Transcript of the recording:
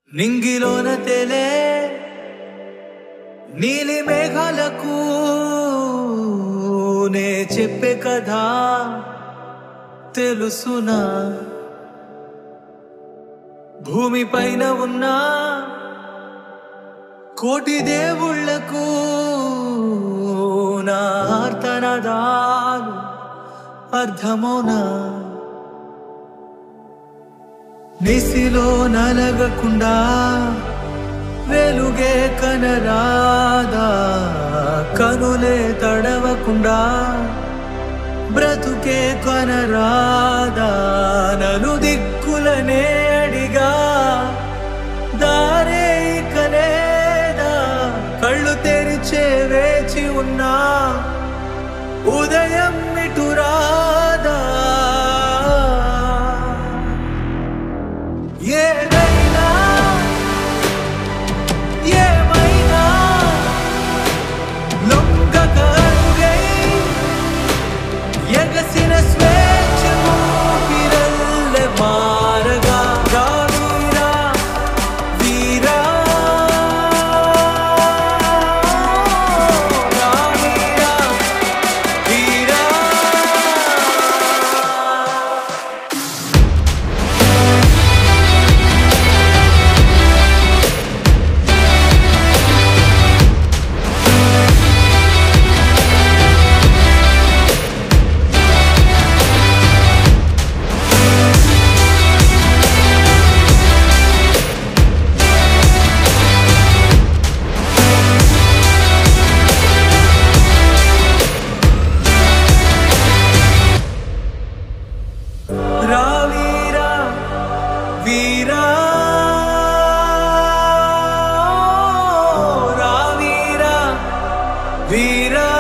నింగిలోన తెలే నీలి మేఘాలకు నే చెప్పే కథ తెలుసునా భూమి పైన ఉన్న కోటి దేవుళ్లకు నా ఆర్తనదాలు అర్థమౌనా నిసిలో నలగకుండా వెలుగే కనరాదా కనులే తడవకుండా బ్రతుకే కొనరాదా నలు దిక్కులనే అడిగా దారే ఇక లేదా కళ్ళు తెరిచే వేచి ఉన్నా ఉదయం ఇటు రాదా ఏదైనా ఏమైనా లొంగక అడుగై ఎగసిన స్వేచ్ఛ ఊపిరల్లె మారగా రావీరా వీరా రావీరా వీరా రావీరా వీరా రావీరా వీరా